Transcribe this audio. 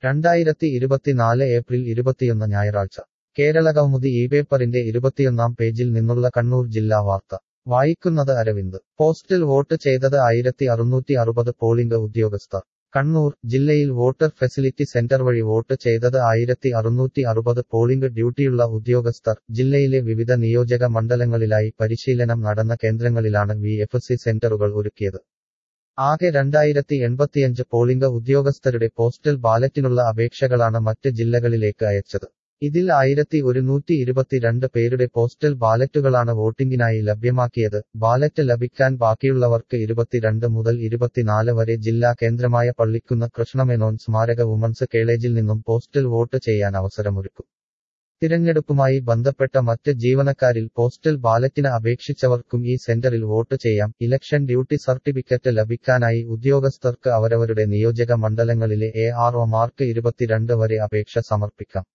രണ്ടായിരത്തി ഇരുപത്തിനാല് ഏപ്രിൽ ഇരുപത്തിയൊന്ന് ഞായറാഴ്ച കേരള കൗമുദി ഈ പേപ്പറിന്റെ ഇരുപത്തിയൊന്നാം പേജിൽ നിന്നുള്ള കണ്ണൂർ ജില്ലാ വാർത്ത വായിക്കുന്നത് അരവിന്ദ് പോസ്റ്റൽ വോട്ട് ചെയ്തത് ആയിരത്തി അറുന്നൂറ്റി അറുപത് പോളിംഗ് ഉദ്യോഗസ്ഥർ കണ്ണൂർ ജില്ലയിൽ വോട്ടർ ഫെസിലിറ്റി സെന്റർ വഴി വോട്ട് ചെയ്തത് ആയിരത്തി അറുന്നൂറ്റി അറുപത് പോളിംഗ് ഡ്യൂട്ടിയുള്ള ഉദ്യോഗസ്ഥർ ജില്ലയിലെ വിവിധ നിയോജക മണ്ഡലങ്ങളിലായി പരിശീലനം നടന്ന കേന്ദ്രങ്ങളിലാണ് വി എഫ് സി സെന്ററുകൾ ഒരുക്കിയത് ആകെ രണ്ടായിരത്തി എൺപത്തിയഞ്ച് പോളിംഗ് ഉദ്യോഗസ്ഥരുടെ പോസ്റ്റൽ ബാലറ്റിനുള്ള അപേക്ഷകളാണ് മറ്റ് ജില്ലകളിലേക്ക് അയച്ചത് ഇതിൽ ആയിരത്തി ഒരുന്നൂറ്റി ഇരുപത്തിരണ്ട് പേരുടെ പോസ്റ്റൽ ബാലറ്റുകളാണ് വോട്ടിംഗിനായി ലഭ്യമാക്കിയത് ബാലറ്റ് ലഭിക്കാൻ ബാക്കിയുള്ളവർക്ക് ഇരുപത്തിരണ്ട് മുതൽ ഇരുപത്തിനാല് വരെ ജില്ലാ കേന്ദ്രമായ പള്ളിക്കുന്ന് കൃഷ്ണമേനോൻ സ്മാരക വുമൺസ് കേളേജിൽ നിന്നും പോസ്റ്റൽ വോട്ട് ചെയ്യാൻ അവസരമൊരുക്കും തിരഞ്ഞെടുപ്പുമായി ബന്ധപ്പെട്ട മറ്റ് ജീവനക്കാരിൽ പോസ്റ്റൽ ബാലറ്റിന് അപേക്ഷിച്ചവർക്കും ഈ സെന്ററിൽ വോട്ട് ചെയ്യാം ഇലക്ഷൻ ഡ്യൂട്ടി സർട്ടിഫിക്കറ്റ് ലഭിക്കാനായി ഉദ്യോഗസ്ഥർക്ക് അവരവരുടെ നിയോജക മണ്ഡലങ്ങളിലെ എ ആർ ഒ മാർക്ക് ഇരുപത്തിരണ്ട് വരെ അപേക്ഷ സമർപ്പിക്കാം